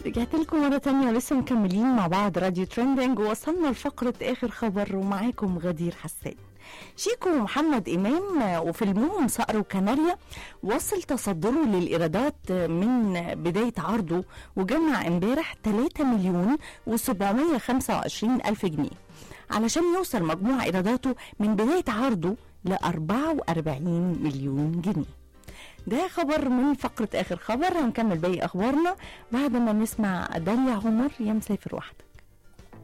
رجعت لكم مرة تانية ولسه مكملين مع بعض راديو ترندنج ووصلنا لفقرة آخر خبر ومعاكم غدير حسان شيكو ومحمد إمام وفيلمهم صقر وكناريا وصل تصدره للإيرادات من بداية عرضه وجمع امبارح 3 مليون و725 ألف جنيه علشان يوصل مجموع إيراداته من بداية عرضه ل 44 مليون جنيه ده خبر من فقرة آخر خبر هنكمل باقي أخبارنا بعد ما نسمع داليا عمر يا مسافر واحدة